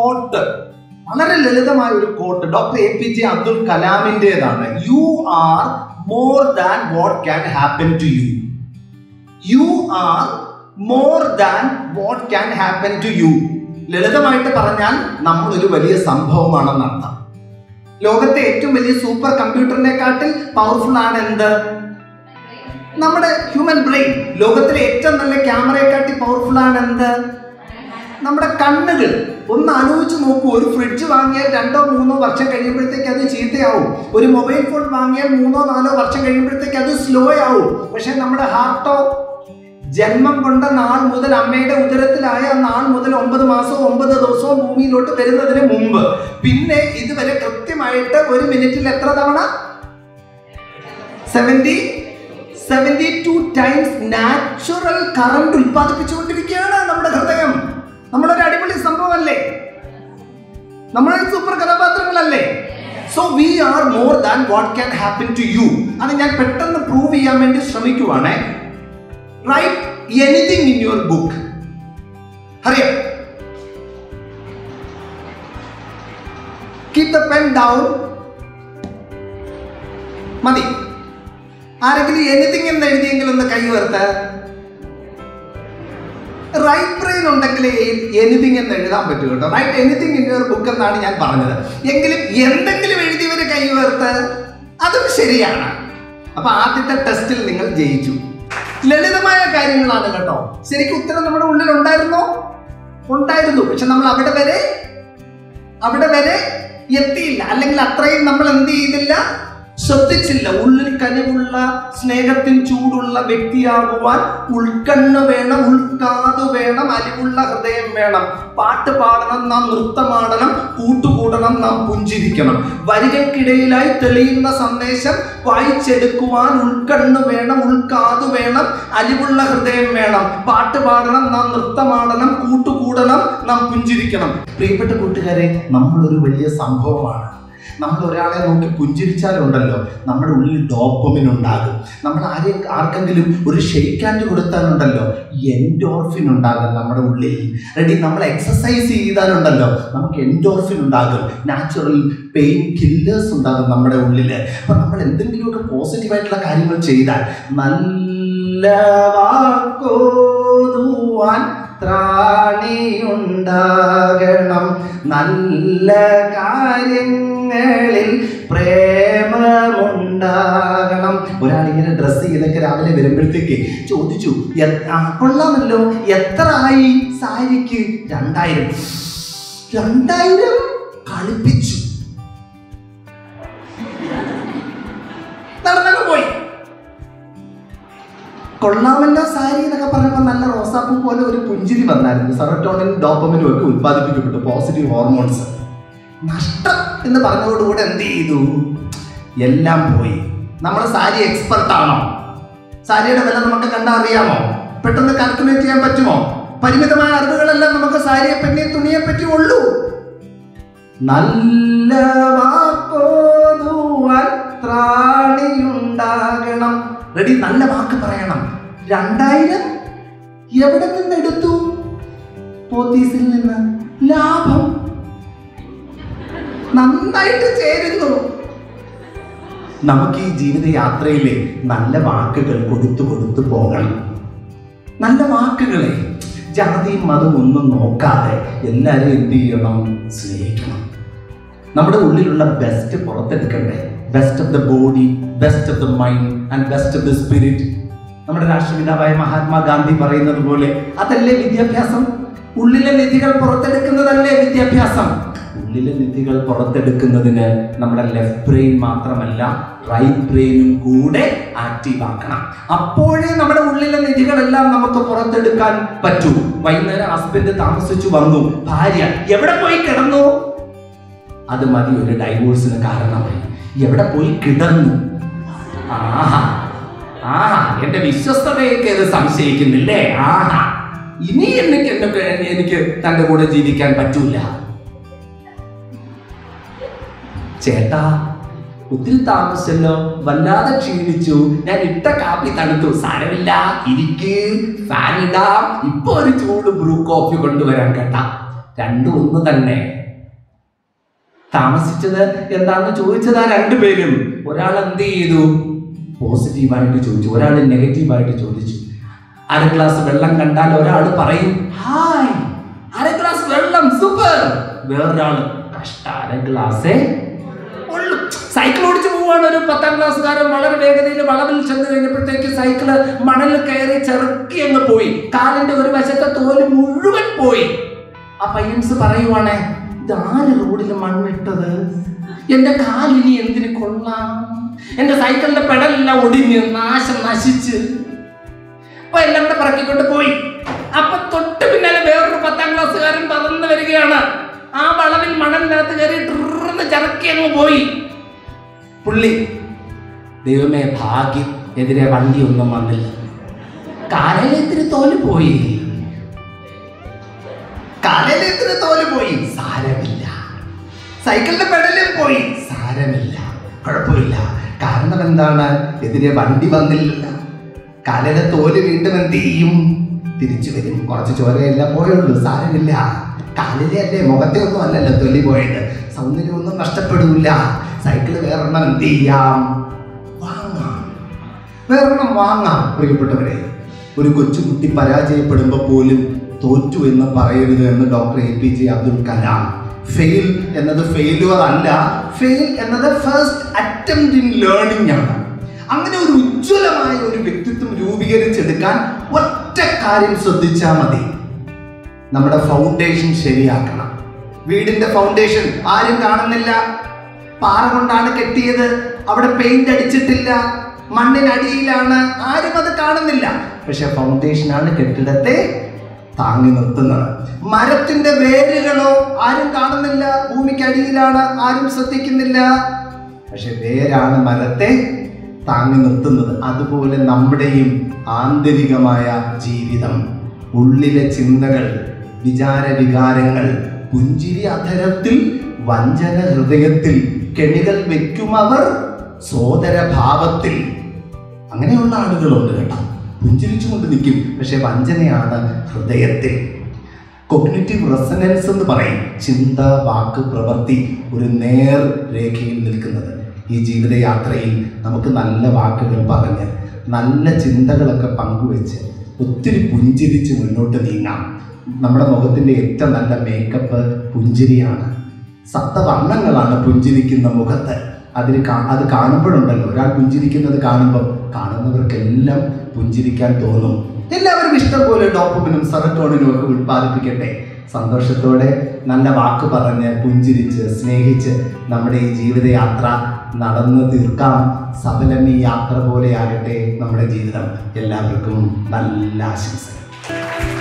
coat വളരെ ലളിതമായ ഒരു quote doctor A P J Abdul കലാമിൻ്റെതാണ് you are more than what can happen to you you are more than what can happen to you ലളിതമായിട്ട് പറഞ്ഞാൽ നമ്മൾ ഒരു വലിയ സംഭവമാണെന്നർത്ഥം ലോകത്തെ ഏറ്റവും വലിയ സൂപ്പർ കമ്പ്യൂട്ടറിനെക്കാട്ടിൽ പവർഫുൾ ആണ് എന്ത് നമ്മുടെ ഹ്യൂമൻ ബ്രെയിൻ ലോകത്തിലെ ഏറ്റവും നല്ല ക്യാമറയെക്കാട്ടി പവർഫുൾ ആണ് എന്ത് നമ്മുടെ കണ്ണുകൾ ഒന്ന് ആലോചിച്ച് നോക്കൂ ഒരു ഫ്രിഡ്ജ് വാങ്ങിയാൽ രണ്ടോ മൂന്നോ വർഷം കഴിയുമ്പോഴത്തേക്ക് അത് ചീത്തയാവും ഒരു മൊബൈൽ ഫോൺ വാങ്ങിയാൽ മൂന്നോ നാലോ വർഷം കഴിയുമ്പോഴത്തേക്ക് അത് സ്ലോ ആവും പക്ഷെ നമ്മുടെ ഹാർട്ടോ ജന്മം കൊണ്ട നാൾ മുതൽ അമ്മയുടെ ഉദരത്തിലായ ആ നാൾ മുതൽ ഒമ്പത് മാസവും ഒമ്പത് ദിവസവും ഭൂമിയിലോട്ട് വരുന്നതിന് മുമ്പ് പിന്നെ ഇതുവരെ കൃത്യമായിട്ട് ഒരു മിനിറ്റിൽ എത്ര തവണ seventy seventy two times natural current ഉൽപ്പാദിപ്പിച്ചുകൊണ്ടിരിക്കുകയാണ് നമ്മുടെ ഹൃദയം നമ്മളൊരു അടിപൊളി സംഭവമല്ലേ നമ്മളൊരു സൂപ്പർ കഥാപാത്രങ്ങളല്ലേ so we are more than what can happen to you അത് ഞാൻ പെട്ടെന്ന് പ്രൂവ് ചെയ്യാൻ വേണ്ടി ശ്രമിക്കുവാണേ write anything in your book അറിയാം കീപ് ദ പെൻ ഡൗൺ മതി ആരെങ്കിലും എനിത്തിങ് എന്ന് എഴുതിയെങ്കിലും ഒന്ന് കൈ ഉയർത്ത് റൈറ്റ് ബ്രെയിൻ ഉണ്ടെങ്കിൽ എനിത്തിങ് എന്ന് എഴുതാൻ പറ്റൂ കേട്ടോ write anything in your book എന്നാണ് ഞാൻ പറഞ്ഞത് എങ്കിലും എന്തെങ്കിലും എഴുതിയവര് കൈ ഉയർത്ത് അതും ശരിയാണ് അപ്പൊ ആദ്യത്തെ ടെസ്റ്റിൽ നിങ്ങൾ ജയിച്ചു ലളിതമായ കാര്യങ്ങളാണ് കേട്ടോ ശരിക്കും ഉത്തരം നമ്മുടെ ഉള്ളിൽ ഉണ്ടായിരുന്നോ ഉണ്ടായിരുന്നു പക്ഷെ നമ്മൾ അവിടെ വരെ അവിടെ വരെ എത്തിയില്ല അല്ലെങ്കിൽ അത്രയും നമ്മൾ എന്ത് ചെയ്തില്ല ശ്രദ്ധിച്ചില്ല ഉള്ളിൽ കനിവുള്ള സ്നേഹത്തിൻ ചൂടുള്ള വ്യക്തിയാകുവാൻ ഉൾക്കണ്ണ് വേണം ഉൾക്കാതു വേണം അലിവുള്ള ഹൃദയം വേണം പാട്ട് പാടണം നാം നൃത്തമാടണം കൂട്ടുകൂടണം നാം പുഞ്ചിരിക്കണം വരികൾക്കിടയിലായി തെളിയുന്ന സന്ദേശം വായിച്ചെടുക്കുവാൻ ഉൾക്കണ്ണ് വേണം ഉൾക്കാതു വേണം അലിവുള്ള ഹൃദയം വേണം പാട്ട് പാടണം നാം നൃത്തമാടണം കൂട്ടുകൂടണം നാം പുഞ്ചിരിക്കണം പ്രിയപ്പെട്ട കൂട്ടുകാരെ നമ്മളൊരു വലിയ സംഭവമാണ് നമ്മൾ ഒരാളെ നോക്കി പുഞ്ചിരിച്ചാലുണ്ടല്ലോ നമ്മുടെ ഉള്ളിൽ ഡോപ്പമിൻ ഉണ്ടാകും നമ്മൾ ആരെ ആർക്കെങ്കിലും ഒരു ഷെയ്ക്ക് ഹാൻഡ് കൊടുത്താലുണ്ടല്ലോ എൻഡോർഫിൻ ഉണ്ടാകും നമ്മുടെ ഉള്ളിൽ റെഡി നമ്മൾ എക്സസൈസ് ചെയ്താലുണ്ടല്ലോ നമുക്ക് എൻഡോർഫിൻ ഉണ്ടാകും നാച്ചുറൽ പെയിൻ കില്ലേഴ്സ് ഉണ്ടാകും നമ്മുടെ ഉള്ളിൽ അപ്പം നമ്മൾ എന്തെങ്കിലുമൊക്കെ പോസിറ്റീവായിട്ടുള്ള കാര്യങ്ങൾ ചെയ്താൽ നല്ല വാക്കോതുവാൻ ത്രാണിയുണ്ടാകണം നല്ല കാര്യങ്ങളിൽ പ്രേമമുണ്ടാകണം ഒരാളിങ്ങനെ ഡ്രസ്സ് ചെയ്തൊക്കെ രാവിലെ വരുമ്പോഴത്തേക്ക് ചോദിച്ചു "എ- ആ, കൊള്ളാമല്ലോ എത്ര ആയി സാരിക്ക് രണ്ടായിരം രണ്ടായിരം കളിപ്പിച്ചു നടന്നങ്ങ് പോയി കൊള്ളാമല്ലോ സാരി എന്നൊക്കെ പറഞ്ഞപ്പോൾ നല്ല റോസാപ്പൂ പോലെ ഒരു പുഞ്ചിരി വന്നായിരുന്നു സെറട്ടോണിനും ഡോപ്പമിനും ഒക്കെ ഉത്പാദിപ്പിക്കപ്പെട്ടു പോസിറ്റീവ് ഹോർമോൺസ് നഷ്ടം എന്ന് പറഞ്ഞതോടുകൂടെ എന്ത് ചെയ്തു എല്ലാം പോയി നമ്മൾ സാരി എക്സ്പെർട്ട് ആണോ സാരിയുടെ വില നമുക്ക് കണ്ടാ അറിയാമോ പെട്ടെന്ന് കാൽക്കുലേറ്റ് ചെയ്യാൻ പറ്റുമോ പരിമിതമായ അറിവുകളെല്ലാം നമുക്ക് സാരിയെ പറ്റി തുണിയെ പറ്റി ഉള്ളൂ നല്ല വാക്കോതുവാൻ ത്രാണിയുണ്ടാകണം റെഡി നല്ല വാക്ക് പറയണം രണ്ടായിരം എവിടെ നിന്ന് എടുത്തു പോത്തീസിൽ നിന്ന് ലാഭം നന്നായിട്ട് ചേരുന്നു നമുക്ക് ഈ ജീവിതയാത്രയിലെ നല്ല വാക്കുകൾ കൊടുത്തു കൊടുത്തു പോകണം നല്ല വാക്കുകളെ ജാതിയും മതം ഒന്നും നോക്കാതെ എല്ലാവരും എന്ത് ചെയ്യണം സ്നേഹിക്കണം നമ്മുടെ ഉള്ളിലുള്ള ബെസ്റ്റ് പുറത്തെടുക്കണ്ടേ best of the body best of the mind and best of the spirit നമ്മുടെ രാഷ്ട്രപിതാവായ മഹാത്മാഗാന്ധി പറയുന്നത് പോലെ അതല്ലേ വിദ്യാഭ്യാസം ഉള്ളിലെ നിധികൾ പുറത്തെടുക്കുന്നതല്ലേ വിദ്യാഭ്യാസം ഉള്ളിലെ നിധികൾ പുറത്തെടുക്കുന്നതിന് നമ്മുടെ ലെഫ്റ്റ് ബ്രെയിൻ മാത്രമല്ല റൈറ്റ് ബ്രെയിനും കൂടെ ആക്റ്റീവ് ആക്കണം അപ്പോഴേ നമ്മുടെ ഉള്ളിലെ നിധികളെല്ലാം നമുക്ക് പുറത്തെടുക്കാൻ പറ്റൂ വൈകുന്നേരം ഹസ്ബൻഡ് താമസിച്ചു വന്നു ഭാര്യ എവിടെ പോയി കിടന്നു അത് മതി ഒരു ഡൈവോഴ്സിന് കാരണമായി എവിടെ പോയി കിടന്നു ആഹാ ആഹാ എന്റെ വിശ്വസ്തതയൊക്കെ ഇത് സംശയിക്കുന്നില്ലേ ആഹാ ഇനി എനിക്ക് എന്നൊക്കെ എനിക്ക് തന്റെ കൂടെ ജീവിക്കാൻ പറ്റൂല ചേട്ടാ ഒത്തിരി താമസിച്ചല്ലോ വല്ലാതെ ക്ഷീണിച്ചു ഞാൻ ഇട്ട കാപ്പി തണുത്തു സാരമില്ല ഇരിക്ക് ഫാൻ ഇടാം ഇപ്പൊ ഒരു ചൂട് ബ്രൂ കോഫി കൊണ്ടുവരാൻ കേട്ടാ രണ്ടും ഒന്ന് തന്നെ താമസിച്ചത് എന്താണെന്ന് ചോദിച്ചത് ആ രണ്ടുപേരും ഒരാൾ എന്ത് ചെയ്തു പോസിറ്റീവായിട്ട് ചോദിച്ചു ഒരാൾ നെഗറ്റീവായിട്ട് ചോദിച്ചു അര ഗ്ലാസ് വെള്ളം കണ്ടാൽ ഒരാൾ പറയും ഹായ് അര ഗ്ലാസ് വെള്ളം സൂപ്പർ വേറൊരാൾ കഷ്ട അര ഗ്ലാസേ ഉള്ളു സൈക്കിൾ ഓടിച്ച് പോവാണ് ഒരു പത്താം ക്ലാസ്സുകാരൻ വളരെ വേഗതയിൽ വളവിൽ ചെന്ന് കഴിഞ്ഞപ്പോഴത്തേക്ക് സൈക്കിള് മണലിൽ കയറി ചെറുക്കി അങ്ങ് പോയി കാലിന്റെ ഒരു വശത്തെ തോല് മുഴുവൻ പോയി ആ പയ്യൻസ് പറയുവാണേ ഇതാര് റോഡിൽ മണ്ണിട്ടത് എന്റെ കാലിനി എന്തിന് കൊള്ളാം എന്റെ സൈക്കിളിന്റെ പെടലെല്ലാം ഒടിഞ്ഞ് നാശം നശിച്ച് അപ്പൊ എല്ലാം കൂടെ പറക്കിക്കൊണ്ട് പോയി അപ്പൊ തൊട്ട് പിന്നാലെ വേറൊരു പത്താം ക്ലാസ്സുകാരൻ പറന്ന് വരികയാണ് ആ വളവിൽ മണലിനകത്ത് കയറി ട്രിന്ന് ചറക്കി അങ്ങ് പോയി പുള്ളി ദൈവമേ ഭാഗ്യം എതിരെ വണ്ടിയൊന്നും വന്നില്ല കാലയിൽ ഇത്തിരി തോല് പോയി കാലയിലെത്തിന് തോല് പോയി സാരമില്ല സൈക്കിളിന്റെ പെടലും പോയി സാരമില്ല കുഴപ്പമില്ല കാരണം എന്താണ് എതിരെ വണ്ടി വന്നില്ല കാലയിലെ തോല് വീണ്ടും എന്ത് ചെയ്യും തിരിച്ചു വരും കുറച്ച് ചോരയെല്ലാം പോയുള്ളൂ സാരമില്ല കാലിലെ അല്ലേ മുഖത്തെ ഒന്നും അല്ലല്ലോ തൊലി പോയിട്ട് സൗന്ദര്യമൊന്നും നഷ്ടപ്പെടൂല സൈക്കിള് വേറെണ്ണം എന്ത് ചെയ്യാം വാങ്ങാം വേറെണ്ണം വാങ്ങാം പ്രിയപ്പെട്ടവരെ ഒരു കൊച്ചുകുട്ടി പരാജയപ്പെടുമ്പോൾ പോലും തോറ്റു എന്ന് പറയരുത് എന്ന് doctor A P J Abdul Kalam fail എന്നത് ഫെയിലുവർ അല്ല ഫെയിൽ എന്നത് ഫസ്റ്റ് അറ്റംപ്റ്റ് ഇൻ ലേണിംഗ് ആണ് അങ്ങനെ ഒരു ഉജ്ജ്വലമായ ഒരു വ്യക്തിത്വം രൂപീകരിച്ചെടുക്കാൻ ഒറ്റ കാര്യം ശ്രദ്ധിച്ചാൽ മതി നമ്മുടെ ഫൗണ്ടേഷൻ ശരിയാക്കണം വീടിന്റെ ഫൗണ്ടേഷൻ ആരും കാണുന്നില്ല പാറ കൊണ്ടാണ് കെട്ടിയത് അവിടെ പെയിന്റ് അടിച്ചിട്ടില്ല മണ്ണിനടിയിലാണ് ആരും അത് കാണുന്നില്ല പക്ഷെ ഫൗണ്ടേഷനാണ് കെട്ടിടത്തെ താങ്ങി നിർത്തുന്നത് മരത്തിന്റെ വേരുകളോ ആരും കാണുന്നില്ല ഭൂമിക്കടിയിലാണ് ആരും ശ്രദ്ധിക്കുന്നില്ല പക്ഷെ വേരാണ് മരത്തെ താങ്ങി നിർത്തുന്നത് അതുപോലെ നമ്മുടെയും ആന്തരികമായ ജീവിതം ഉള്ളിലെ ചിന്തകൾ വിചാര വികാരങ്ങൾ പുഞ്ചിരി അധരത്തിൽ വഞ്ചന ഹൃദയത്തിൽ കെണികൾ വെക്കുമവർ സോദരഭാവത്തിൽ അങ്ങനെയുള്ള ആളുകളുണ്ട് കേട്ടോ പുഞ്ചിരിച്ചുകൊണ്ട് നിൽക്കും പക്ഷെ വഞ്ചനയാണ് ഹൃദയത്തിൽ കൊഗ്നിറ്റീവ് റെസനൻസ് എന്ന് പറയും ചിന്ത വാക്ക് പ്രവൃത്തി ഒരു നേർ രേഖയിൽ നിൽക്കുന്നത് ഈ ജീവിതയാത്രയിൽ നമുക്ക് നല്ല വാക്കുകൾ പറഞ്ഞ് നല്ല ചിന്തകളൊക്കെ പങ്കുവെച്ച് ഒത്തിരി പുഞ്ചിരിച്ച് മുന്നോട്ട് നീങ്ങാം നമ്മുടെ മുഖത്തിൻ്റെ ഏറ്റവും നല്ല മേക്കപ്പ് പുഞ്ചിരിയാണ് സപ്തവർണ്ണങ്ങളാണ് പുഞ്ചിരിക്കുന്ന മുഖത്ത് അതിന് കാ അത് കാണുമ്പോഴുണ്ടല്ലോ ഒരാൾ പുഞ്ചിരിക്കുന്നത് കാണുമ്പോൾ കാണുന്നവർക്കെല്ലാം പുഞ്ചിരിക്കാൻ തോന്നും എല്ലാവരും ഇഷ്ടം പോലെ ഡോപ്പമിനും സെറട്ടോണിനും ഒക്കെ ഉത്പാദിപ്പിക്കട്ടെ സന്തോഷത്തോടെ നല്ല വാക്ക് പറഞ്ഞ് പുഞ്ചിരിച്ച് സ്നേഹിച്ച് നമ്മുടെ ഈ ജീവിതയാത്ര നടന്നു തീർക്കാം സഫലം ഈ യാത്ര പോലെയാകട്ടെ നമ്മുടെ ജീവിതം എല്ലാവർക്കും നല്ല ആശംസകൾ